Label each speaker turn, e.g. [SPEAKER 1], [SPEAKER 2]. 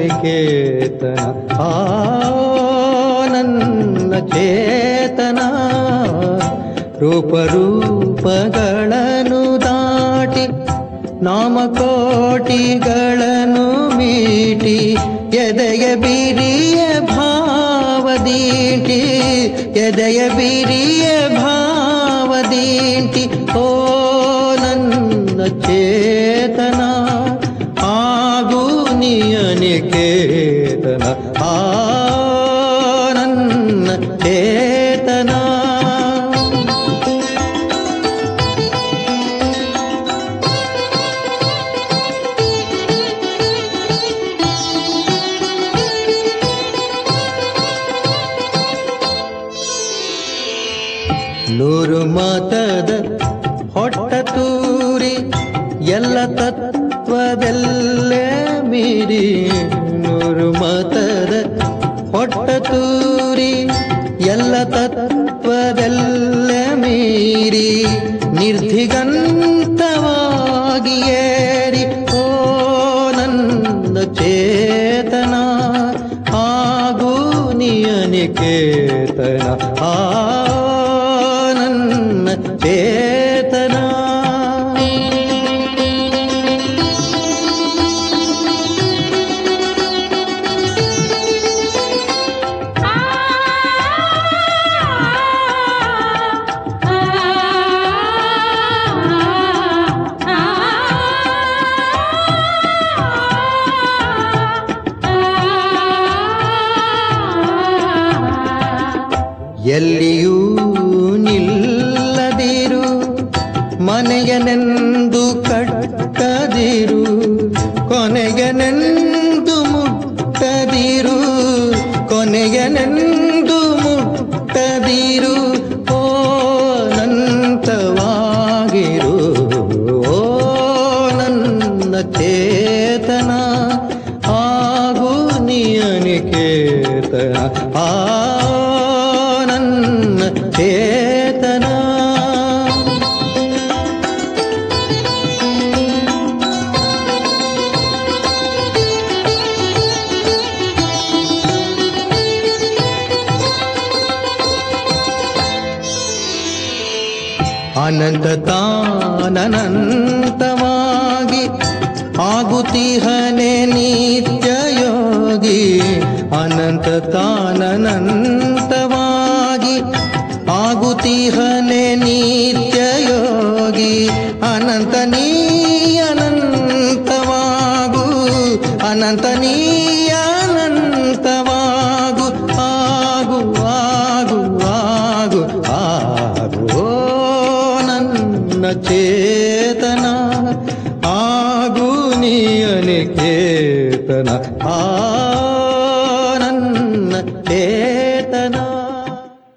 [SPEAKER 1] ನಿಕೇತನ ಆ ನನ್ನ ಚೇತನ ರೂಪರೂಪಗಳನ್ನು ದಾಟಿ ನಾಮಕೋಟಿಗಳನ್ನು ಮೀಟಿ ಎದೆಯ ಬಿರಿಯ ಭಾವದೀಟಿ ಎದೆಯ ಬಿರಿಯ ಭಾವದೀಟಿ ಓ ನನ್ನ ಚೇತನ ಆಗು ನಿಯನಿಕೇತನ ಆ ನನ್ನ ಚೇತನ ನೂರು ಮಾತದ ಹೊಟ್ಟ ತೂರಿ ಎಲ್ಲ ತತ್ವದಲ್ಲೇ ಮೀರಿ ನೂರು ಮಾತದ ಹೊಟ್ಟ ತೂರಿ ಎಲ್ಲ ತತ್ವದಲ್ಲೇ ಮೀರಿ ನಿರ್ಧಿಗಂತವಾಗಿ ಏರಿ ಓ ನನ್ನ ಚೇತನ ಆಗು ನಿಯನಿಕೇತನ ಆ ನನ್ನ ಚೇತನ ಎಲ್ಲಿಯೂ ನಿಲ್ಲದಿರು ಮನೆಯನೆಂದು ಕಟ್ಟದಿರು ಕೊನೆಯನೆಂದು ಮುಟ್ಟದಿರು ಕೊನೆಯನೆಂದು ಮುಟ್ಟದಿರು ಓ ನಂತವಾಗಿರು ಓ ನನ್ನ ಚೇತನ ಆಗು ನಿಯನಿಕೇತನ ಆ ನನ್ನ ಚೇತನ ಅನಂತ ತಾನನಂತವಾಗಿ ಆಗುತ್ತಿಹನೆ ನಿತ್ಯ ಯೋಗಿ ಅನಂತ ತಾನನಂತವಾಗಿ ಆಗುತ್ತಿಹನೆ ನಿತ್ಯ ಯೋಗಿ ಅನಂತ ನೀ ಅನಂತವಾಗು ಅನಂತ ನೀ ಅನಂತವಾಗು ಆಗು ಆಗು ಆಗು ಆಗು ಓ ನನ್ನ ಚೇತನ ಆಗು ನಿಯನಿಕೇತನ ಆ